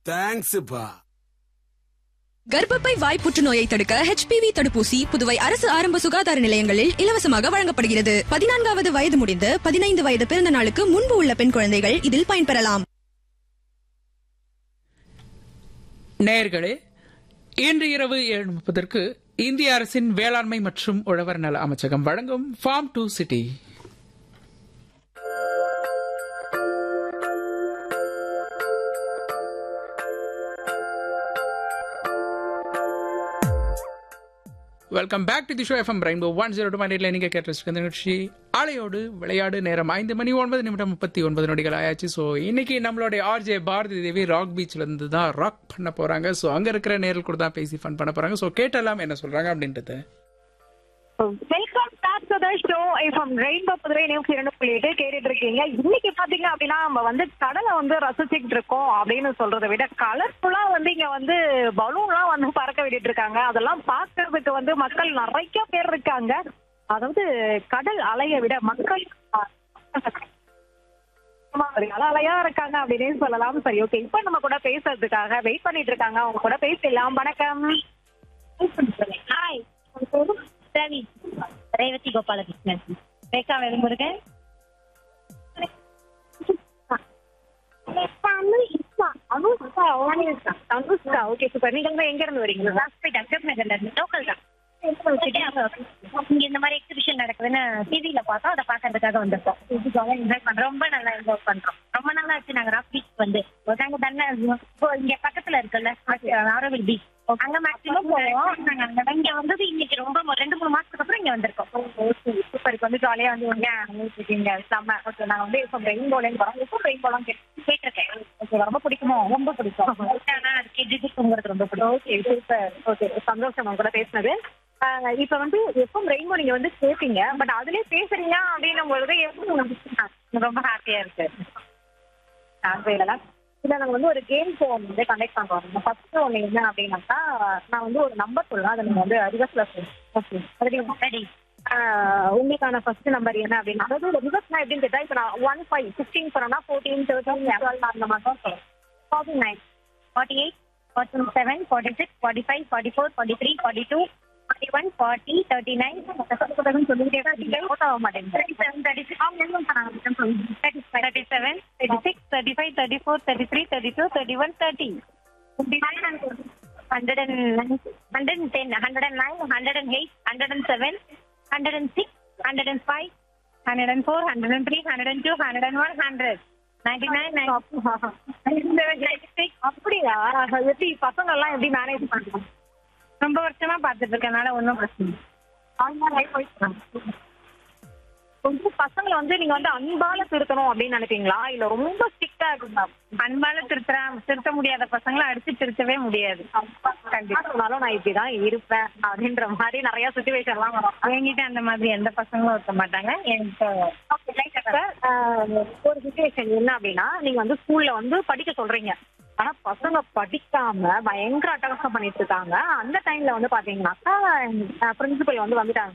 தேங்க்ஸ்ப்பா கர்ப்பப்பை வாய் புற்றுநோயை தடுக்க ஹெச்பிவி தடுப்பூசி புதுவை அரசு ஆரம்ப சுகாதார நிலையங்களில் இலவசமாக வழங்கப்படுகிறது பதினான்காவது வயது முடிந்து பதினைந்து வயது பிறந்த நாளுக்கு முன்பு உள்ள பெண் குழந்தைகள் இதில் பயன்பெறலாம் நேயர்களே இன்று இரவு ஏழு முப்பதற்கு இந்திய அரசின் வேளாண்மை மற்றும் உழவர் நல அமைச்சகம் வழங்கும் farm to city welcome back to the show F M rainbow one zero two மணியில் நீங்கள் கேட்டு நிகழ்ச்சி ஆலையோடு விளையாடு நேரம் ஐந்து மணி ஒன்பது நிமிடம் முப்பத்தி ஒன்பது நொடிகள் ஆயாச்சு ஸோ இன்னைக்கு நம்மளுடைய ஆர்ஜே பாரதி தேவி ராக் பீச்ல இருந்து தான் ராக் பண்ண போறாங்க ஸோ அங்க இருக்கிற நேரில் கூட தான் பேசி ஃபன் பண்ண போறாங்க ஸோ கேட்டெல்லாம் என்ன சொல்றாங்க அப்படின்றது welcome back to the show from rainbow Puduvai news இரண்டு புள்ளி எட்டு கேட்டுட்டு இருக்கீங்க இன்னைக்கு பாத்தீங்க அப்படின்னா நம்ம வந்து கடலை வந்து ரசிச்சுட்டு இருக்கோம் அப்படின்னு சொல்றதை விட கலர்ஃபுல்லா வந்து இங்க வந்து பலூன்லாம் வந்து பறக்க விட்டுட்டு இருக்காங்க அதெல்லாம் பார்க்கறதுக்கு வந்து மக்கள் நிறைய பேர் இருக்காங்க அதாவது கடல் அலையை விட மக்கள் ஆமா, ஒரு அலை அலையா இருக்காங்க அப்படின்னு சொல்லலாம் சரி ஓகே இப்ப நம்ம கூட பேசுறதுக்காக வெயிட் பண்ணிட்டு இருக்காங்க அவங்க கூட பேசலாம் வணக்கம் hi Ravi Revathi Gopalakrishnan Rekha Velmurugan Anushka Anushka Anushka okay super நீங்க வந்து எங்க இருந்து வரீங்க ஹாஸ்பிட்டல் அக்டப் நகர்ல இருந்து லோக்கல் தான் இங்க இந்த மாதிரி எக்ஸிபிஷன் நடக்குதுன்னு டிவில பார்த்தோம் அதை பாக்குறதுக்காக வந்திருக்கோம் இதுக்காக என்ஜாய் பண்றோம் ரொம்ப நல்லா என்ஜாய் பண்றோம் ரொம்ப நாளா ஆச்சு நாங்க ராக் பீச் வந்து நாங்க தண்ணி இப்போ இங்க பக்கத்துல இருக்குல்ல ஆரோவில் பீச் அங்க மேக்ஸிமம் போவோம் நாங்க அங்க இங்க வந்தது இன்னைக்கு ரொம்ப மொ- ரெண்டு மூணு மாசத்துக்கு அப்புறம் இங்க வந்திருக்கோம் சூப்பர் இப்போ வந்து ஜாலியா வந்து இங்க இருக்கீங்க செம்ம ஓகே நான் வந்து இப்போ ரெயின்போலேருந்து வரோம் இப்போ ரெயின்போலாம் கேட்டிருக்கேன் ஓகே ரொம்ப பிடிக்குமோ ரொம்ப பிடிக்கும் ஆனா அதுக்கு எதிர்த்து தூங்குறது ரொம்ப பிடிக்கும் ஓகே சூப்பர் ஓகே சந்தோஷம் உங்க கூட பேசினது ஆஹ் இப்ப வந்து எப்பவும் ரெயின்போ நீங்க வந்து கேட்பீங்க பட் அதுலயே பேசுறீங்க அப்படின்னும் பொழுது எப்படி உங்களுக்கு ரொம்ப ஹாப்பியா இருக்கு இதெல்லாம் இல்ல நாங்க வந்து ஒரு கேம் ஷோ வந்து கண்டக்ட் பண்றோம் ஃபர்ஸ்ட் ஒண்ணு என்ன அப்படின்னாக்கா நான் வந்து ஒரு நம்பர் சொல்லுவேன் அதை நீங்க வந்து ரிவர்ஸ்ல ஓகே ரெடி உங்களுக்கான ஃபர்ஸ்ட் நம்பர் என்ன அப்படின்னா அதாவது ரிவர்ஸ்னா எப்படின்னு கேட்டா இப்ப நான் ஒன் ஃபைவ் சிக்ஸ்டீன் சொன்னா ஃபோர்டீன் தேர்ட்டின் டுவெல் அந்த மாதிரி தான் சொல்லுவேன் forty nine forty eight forty seven forty six forty five forty four forty three forty two forty one forty thirty nine சொல்லிக்கிட்டே தான் ஓட்ட ஆக மாட்டேங்குது தேர்ட்டி செவன் தேர்ட்டி சிக்ஸ் அவங்க என்ன சொன்னாங்க thirty seven thirty six thirty five thirty four thirty three thirty two thirty one thirty hundred and hundred and ten hundred and nine hundred and eight hundred and seven hundred and six hundred and five hundred and four hundred and three hundred and two hundred and one hundred ninety nine ninety six அப்படியா எப்படி பசங்க எல்லாம் எப்படி manage பண்றாங்க ரொம்ப வருஷமா பார்த்துட்டு இருக்கனால ஒன்றும் பிரச்சனை இல்லை. கொஞ்சம் பசங்களை வந்து நீங்க வந்து அன்பால திருத்தணும் அப்படின்னு நினைப்பீங்களா இல்ல ரொம்ப ஸ்ட்ரிக்டா இருக்குங்களா அன்பால திருத்தா திருத்த முடியாத பசங்களை அடிச்சு திருத்தவே முடியாது கண்டிப்பா சொன்னாலும் நான் இப்படிதான் இருப்பேன் அப்படின்ற மாதிரி நிறைய சுச்சுவேஷன்லாம் வரும் என்கிட்ட அந்த மாதிரி எந்த பசங்களும் இருக்க மாட்டாங்க என்கிட்ட சார், ஆஹ், ஒரு சுச்சுவேஷன் என்ன அப்படின்னா நீங்க வந்து ஸ்கூல்ல வந்து படிக்க சொல்றீங்க ஆனா பசங்க படிக்காம பயங்கர அட்டகாசம் பண்ணிட்டு இருக்காங்க அந்த டைம்ல வந்து பாத்தீங்கன்னாக்கா பிரின்சிபல் வந்து வந்துட்டாங்க